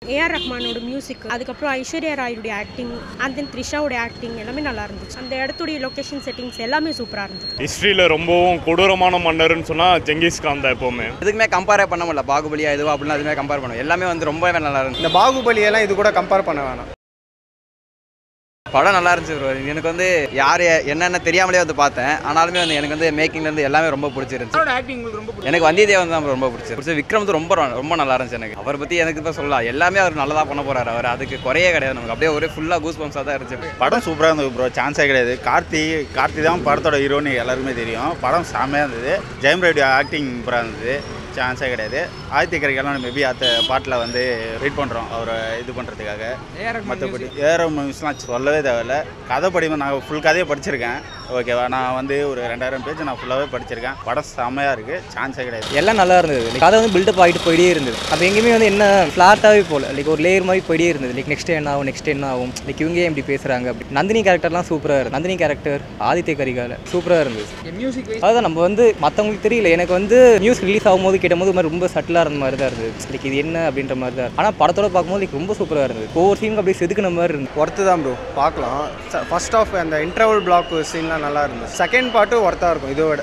AR ரஹ்மானோட music அதுக்கப்புறம் ஐஸ்வர்யா ராயுடைய ஆக்டிங் அண்ட் தென் த்ரிஷாவோட ஆக்டிங் எல்லாமே நல்லா இருந்துச்சு அந்த இடத்துடைய லொகேஷன் செட்டிங்ஸ் எல்லாமே சூப்பராக இருந்துச்சு ஹிஸ்ட்ரியில் ரொம்பவும் கொடூரமான மன்னர்னு சொன்னால் ஜெங்கிஸ்கான் தான் எப்போவுமே எதுக்குமே கம்பேரே பண்ண முடியல பாகுபலியா இதுவா அப்படின்னு அதுமே கம்பேர் பண்ணுவோம் எல்லாமே வந்து ரொம்பவே நல்லா இருந்துச்சு இந்த பாகுபலியெல்லாம் இது கூட கம்பேர் பண்ண வேணாம் படம் நல்லா இருந்துச்சு ப்ரோ எனக்கு வந்து யார் என்னென்ன தெரியாமலே வந்து பார்த்தேன் ஆனாலுமே வந்து எனக்கு வந்து மேக்கிங்ல இருந்து எல்லாமே ரொம்ப பிடிச்சிருந்துச்சு எனக்கு வந்தியத்தேவன் தான் ரொம்ப பிடிச்சிருந்துச்சு விக்ரம் வந்து ரொம்ப ரொம்ப நல்லா இருந்துச்சு எனக்கு அவரை பற்றி எனக்கு இப்போ சொல்லலாம் எல்லாமே அவர் நல்லதா பண்ண போறாரு அவர் அதுக்கு குறையே கிடையாது நமக்கு அப்படியே ஒரே ஃபுல்லாக கூஸ் பம்ஸாக தான் இருந்துச்சு படம் சூப்பராக இருந்தது ப்ரோ சான்ஸே கிடையாது கார்த்தி கார்த்தி தான் படத்தோட ஹீரோன்னு எல்லாருக்குமே தெரியும் படம் செம்மையாக இருந்தது ஜெயம் ரவி ஆக்டிங் சூப்பராக இருந்தது சான்ஸே கிடையாது ஆதித்ய கரிகாலம் மேபி அடுத்த பாட்டில் வந்து வெயிட் பண்ணுறோம் அவரை இது பண்ணுறதுக்காக மற்றபடி ஏற மியூஸ்லாம் சொல்லவே தேவையில்ல கதை படிமா நான் ஃபுல் கதையை படிச்சிருக்கேன் ஓகேவா நான் வந்து ஒரு ரெண்டாயிரம் பேஜ் நான் ஃபுல்லாகவே படிச்சிருக்கேன் படம் செம்மையாக இருக்குது சான்ஸே கிடையாது எல்லாம் நல்லா இருந்தது லைக் கதை வந்து பில்டப் ஆகிட்டு போயிட்டே இருந்தது அப்போ எங்கேயுமே வந்து என்ன ஃப்ளாட்டாகவே போகல லைக் ஒரு லேயர் மாதிரி போயிட்டே இருந்தது லைக் நெக்ஸ்ட் என்ன ஆகும் நெக்ஸ்ட் என்ன ஆகும் லைக் இவங்க ஏன் இப்படி பேசுகிறாங்க அப்படி நந்தினி கேரக்டர்லாம் சூப்பராக இருந்தது நந்தினி கேரக்டர் ஆதித்ய கரிகால சூப்பராக இருந்தது அதுதான் நம்ம வந்து மற்றவங்களுக்கு தெரியல எனக்கு வந்து நியூஸ் ரிலீஸ் ஆகும்போது கேட்டபோது ஒரு மாதிரி ரொம்ப சட்டிலாக இருந்த மாதிரி தான் இருந்தது லைக் இது என்ன அப்படின்ற மாதிரி தான் ஆனால் படத்தோட பார்க்கும்போது லைக் ரொம்ப சூப்பராக இருந்தது ஒவ்வொரு சீனுக்கு அப்படியே செதுக்குன மாதிரி இருந்தது ஒர்த்து தான் ப்ரோ பார்க்கலாம் ஃபர்ஸ்ட் ஆஃப் அந்த இன்டர்வல் பிளாக் சீன்லாம் நல்லா இருந்தது செகண்ட் பார்ட்டு ஒர்த்தாக இருக்கும் இதோட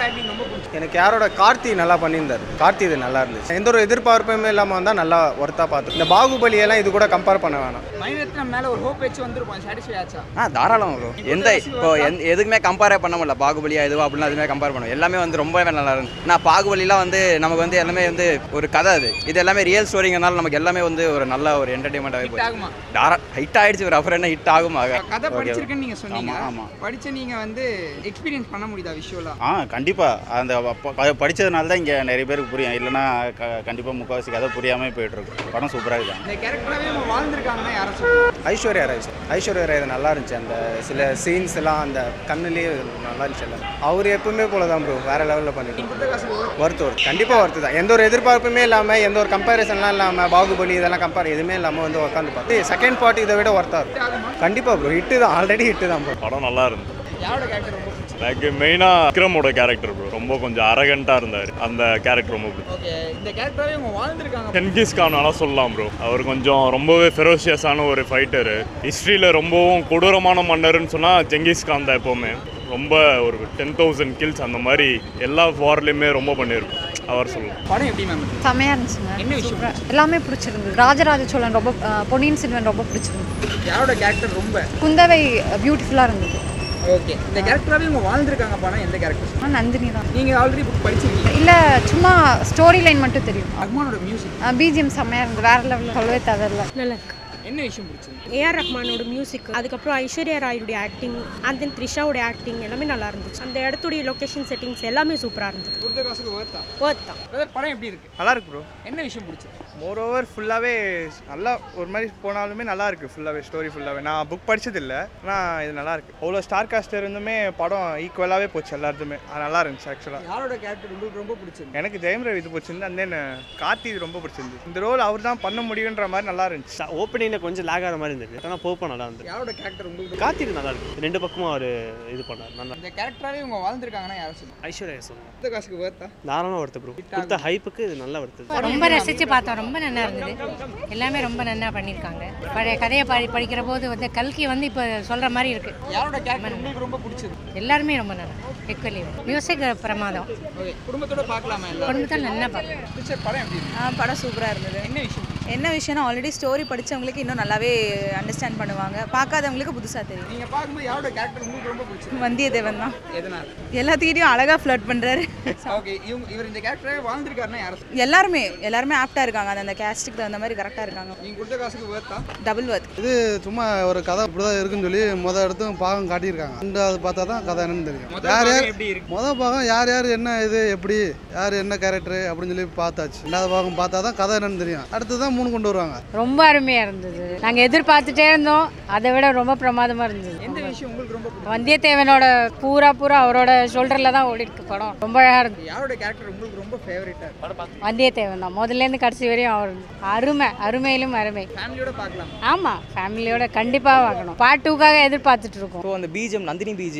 எனக்கு யாரோட கார்த்தி நல்லா பண்ணியிருந்தார் கார்த்தி இது நல்லா இருந்துச்சு எந்த ஒரு எதிர்பார்ப்புமே இல்லாமல் வந்தால் நல்லா ஒர்த்தாக பார்த்து இந்த பாகுபலியெல்லாம் இது கூட கம்பேர் பண்ண வேணாம் மணிரத்னம் மேல ஒரு ஹோப் வச்சு வந்திருப்போம் சாட்டிஸ்ஃபை ஆச்சா ஆ தாராளம் ப்ரோ எந்த இப்போ எந்த எதுக்குமே கம்பேரே பண்ண முடியல பாகுபலியா இதுவா அப்படின்னு அதுமே கம்பேர் பண்ணுவோம் எல்லாமே வந்து ரொம்பவே நல்லா இருந்துச்சு நான் பாகுபலிலாம் வந்து நமக்கு வந்து எல்லாமே வந்து ஒரு கதை அது இது எல்லாமே ரியல் ஸ்டோரிங்கனால நமக்கு எல்லாமே வந்து ஒரு நல்ல ஒரு என்டர்டைன்மெண்ட்டாகவே போச்சு ஆகுமா தாரா ஹிட் ஆயிடுச்சு ஒரு அப்புறம் என்ன ஹிட் ஆகும் ஆக கதை படிச்சிருக்கேன்னு நீங்க சொன்னீங்க ஆமா, ஆமா. படிச்ச நீங்க வந்து எக்ஸ்பீரியன்ஸ் பண்ண முடியுதா விஷுவலா ஆ கண்டிப்பாக அந்த ப- ப- படிச்சதுனால தான் இங்கே நிறைய பேருக்கு புரியும் இல்லைன்னா க கண்டிப்பாக முக்கால்வாசி கதை புரியாமல் போயிட்டுருக்கு படம் சூப்பராக இருக்காங்க இந்த கேரக்டராகவே அவங்க வாழ்ந்திருக்காங்கன்னா யாரை சொல்லுவாங்க ஐஸ்வர்யா ராய் சார் ஐஸ்வர்யா ராய் இது நல்லா இருந்துச்சு அந்த சில சீன்ஸ் எல்லாம் அந்த கண்ணுலேயே நல்லா இருந்துச்சு எல்லாம் அவர் எப்பவுமே போல தான் ப்ரோ வேற லெவலில் பண்ணிட்டு கொடுத்த காசு ஒர்த்து ஒர்த்து கண்டிப்பாக ஒர்த்து தான் எந்த ஒரு எதிர்பார்ப்புமே இல்லாமல் எந்த ஒரு கம்பேரிசன்லாம் இல்லாமல் பாகுபலி இதெல்லாம் கம்பேர் எதுவுமே இல்லாமல் வந்து உட்காந்து பார்த்து செகண்ட் பார்ட் இதை விட ஒர்த்தாக இருக்கும் கண்டிப்பாக ப்ரோ ஹிட்டு தான் ஆல்ரெடி ஹிட்டு தான் ப்ரோ படம் நல்லா இருந்தது யாரோட கேரக்டர் ரொம்ப பிடிச்சி எனக்கு மெயினாக விக்ரமோட கேரக்டர் ப்ரோ ரொம்ப கொஞ்சம் அரகண்ட்டாக இருந்தார் அந்த கேரக்டர் ரொம்ப பிடிக்கும் ஓகே இந்த கேரக்டராகவே அவங்க வாழ்ந்திருக்காங்க சென்கிஸ் கான் வேணால் சொல்லலாம் ப்ரோ அவர் கொஞ்சம் ரொம்பவே ஃபெரோஷியஸான ஒரு ஃபைட்டரு ஹிஸ்ட்ரியில் ரொம்பவும் கொடூரமான மன்னர்னு சொன்னால் ஜெங்கிஸ் கான் தான் எப்போவுமே ரொம்ப ஒரு டென் தௌசண்ட் கில்ஸ் அந்த மாதிரி எல்லா வார்லேயுமே ரொம்ப பண்ணியிருக்கோம் அவர் சொல்லலாம் படம் எப்படி மேம் செமையாக இருந்துச்சுங்க என்ன விஷயம் சூப்பரா. எல்லாமே பிடிச்சிருந்தது ராஜராஜ சோழன் ரொம்ப அஹ், பொன்னியின் செல்வன் ரொம்ப பிடிச்சிருந்தது யாரோட கேரக்டர் ரொம்ப குந்தவை பியூட்டிஃபுல்லாக இருந்தது ஓகே இந்த கேரக்டராகவே அவங்க வாழ்ந்திருக்காங்க படம் எந்த கேரக்டர் ஆனால் நந்தினி தான் நீங்க ஆல்ரெடி புக் படிச்சிருக்கீங்க இல்லை சும்மா ஸ்டோரி லைன் மட்டும் தெரியும் ரஹ்மானோட மியூசிக் பிஜிஎம் செம்மையாக இருந்தது வேற லெவலில் சொல்லவே தேவையில்ல நல்லா இருக்கு என்ன விஷயம் பிடிச்சது ஏஆர் ரஹ்மானோட மியூசிக் அதுக்கப்புறம் ஐஸ்வர்யா ராயுடைய ஆக்டிங் அண்ட் தென் த்ரிஷாவோட ஆக்டிங் எல்லாமே நல்லா இருந்துச்சு அந்த இடத்துடைய லொகேஷன் செட்டிங்ஸ் எல்லாமே சூப்பராக இருந்தது கொடுத்த காசுக்கு வேர்த்தா ஒர்த் தான் பிரதர் படம் எப்படி இருக்கு நல்லா இருக்கு ப்ரோ என்ன விஷயம் பிடிச்சது மோர் ஓவர் ஃபுல்லாகவே நல்லா ஒரு மாதிரி போனாலுமே நல்லா இருக்கு ஃபுல்லாகவே ஸ்டோரி ஃபுல்லாகவே நான் புக் படிச்சது இல்லை ஆனால் இது நல்லா இருக்கு அவ்வளோ ஸ்டார் காஸ்டர் இருந்துமே படம் ஈக்குவலாகவே போச்சு எல்லாத்துமே அது நல்லா இருந்துச்சு ஆக்சுவலாக யாரோட கேரக்டர் உங்களுக்கு ரொம்ப பிடிச்சது எனக்கு ஜெயம் ரவி இது பிடிச்சிருந்து அண்ட் தென் கார்த்தி இது ரொம்ப பிடிச்சிருந்து இந்த ரோல் அவர் தான் பண்ண முடியுன்ற மாதிரி நல்லா இருந்துச்சு ஓப்பனிங்கில் கொஞ்சம் லேக் ஆகிற மாதிரி இருந்தது ஆனால் போப்போ நல்லா இருந்தது யாரோட கேரக்டர் உங்களுக்கு கார்த்திக் நல்லா இருக்கு ரெண்டு பக்கமும் அவர் இது பண்ணார் நல்லா இந்த கேரக்டராகவே இவங்க வாழ்ந்திருக்காங்கன்னா யாரை சொல்லுங்க ஐஸ்வர்யா சொல்லுவோம் கொடுத்த காசுக்கு வேர்த்தா தாராளமாக வருது ப்ரோ கொடுத்த ஹைப்புக்கு இது நல்லா வருது ரொம்ப ரசித்து பார்த்தோம் ரொம்ப நல்லா இருந்தது எல்லாமே ரொம்ப நல்லா பண்ணியிருக்காங்க பழைய கதையை படி படிக்கிற போது வந்து கல்கி வந்து இப்போ சொல்கிற மாதிரி இருக்கு யாரோட கேரக்டர் உங்களுக்கு ரொம்ப பிடிச்சது எல்லாருமே ரொம்ப நல்லா எக்வலி மியூசிக் பிரமாதம் ஓகே குடும்பத்தோட பார்க்கலாமா எல்லாரும் குடும்பத்தில் நல்லா பார்க்கலாம் பிடிச்ச படம் எப்படி இருக்கு படம் சூப்பராக இருந்தது என்ன விஷயம் என்ன விஷயம்னா ஆல்ரெடி ஸ்டோரி படித்தவங்களுக்கு இன்னும் நல்லாவே அண்டர்ஸ்டாண்ட் பண்ணுவாங்க பார்க்காதவங்களுக்கு புதுசாக தெரியும் நீங்க பார்க்கும்போது யாரோட கேரக்டர் உங்களுக்கு ரொம்ப பிடிச்சது வந்தியத்தேவன் தான் எதனால எல்லாத்துக்கிட்டையும் அழகாக ஃப்ளட் பண்ணுறாரு ஓகே இவங்க இவர் இந்த கேரக்டராகவே வாழ்ந்திருக்காருன்னா யாரை சொல்லுங்க எல்லாருமே எல்லாருமே ஆப்டாக இருக்காங்க அந்த அந்த கேஸ்ட்டுக்கு தகுந்த மாதிரி கரெக்டாக இருக்காங்க நீங்க கொடுத்த காசுக்கு வேர்த்தா டபுள் ஒர்க் இது சும்மா ஒரு கதை இப்படிதான் இருக்குன்னு சொல்லி முத இடத்தும் பாகம் காட்டியிருக்காங்க ரெண்டாவது பார்த்தா தான் கதை என்னன்னு தெரியும் முதல் யார் பாகம் யார் எப்படி இருக்கு முத பாகம் யார் யார் என்ன இது எப்படி யார் என்ன கேரக்டர் அப்படின்னு சொல்லி பார்த்தாச்சு ரெண்டாவது பாகம் பார்த்தா தான் கதை என்னன்னு தெரியும் அடுத்து தான் மூணு கொண்டு வருவாங்க ரொம்ப அருமையாக இருந்தது நாங்கள் எதிர்பார்த்துட்டே இருந்தோம் அதை விட ரொம்ப பிரமாதமாக இருந்தது எந்த விஷயம் உங்களுக்கு ரொம்ப பிடிச்சது வந்தியத்தேவனோட பூரா பூரா அவரோட ஷோல்டரில் தான் ஓடி இருக்கு படம் ரொம்ப அழகாக இருந்தது யாரோட கேரக்டர் உங்களுக்கு ரொம்ப ஃபேவரட்டா இருக்கு வந்தியத்தேவன் தான் முதல்லேருந்து கடைசி வரையும் அவர் அருமை அருமையிலும் அருமை ஃபேமிலியோட பார்க்கலாம் ஆமாம் ஃபேமிலியோட கண்டிப்பாக பார்க்கணும் பார்ட் டூக்காக எதிர்பார்த்துட்டு இருக்கோம் ஸோ அந்த பிஜிஎம் நந்தினி பிஜிஎம்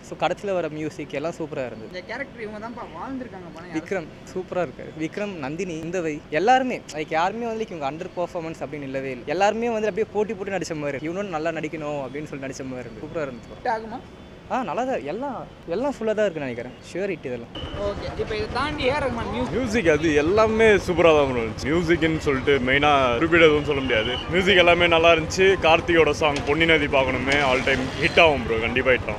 ஸோ கடைசியில் வர மியூசிக் எல்லாம் சூப்பராக இருந்தது இந்த கேரக்டர் இவங்க தான்ப்பா வாழ்ந்துருக்காங்க படம் விக்ரம் சூப்பராக இருக்காரு விக்ரம் நந்தினி இந்தவை எல்லாருமே லைக் யாருமே வந்து like இவங்க அண்டர் பர்ஃபார்மன்ஸ் அப்படின்னு இல்லவே இல்லை எல்லாருமே வந்து அப்படியே போட்டி போட்டு நடிச்ச மாதிரி இவனும் நல்லா நடிக்கணும் அப்படின்னு சொல்லி நடிச்ச மாதிரி இருந்து சூப்பராக இருந்துச்சு ஹிட் ஆகுமா ஆ நல்லா தான் எல்லாம் எல்லாம் ஃபுல்லாக தான் இருக்குன்னு நினைக்கிறேன் ஷுவர் ஹிட் இதெல்லாம் ஓகே இப்போ இதை தாண்டி ஏ ரகுமான் மியூசிக் மியூசிக் அது எல்லாமே சூப்பராக தான் ப்ரோ இருந்துச்சு மியூசிக்னு சொல்லிட்டு மெயினாக குறிப்பிட எதுவும் சொல்ல முடியாது மியூசிக் எல்லாமே நல்லா இருந்துச்சு கார்த்தியோட சாங் பொன்னி நதி பார்க்கணுமே ஆல் டைம் ஹிட் ஆகும் ப்ரோ கண்டிப்பாக ஹிட் ஆகும்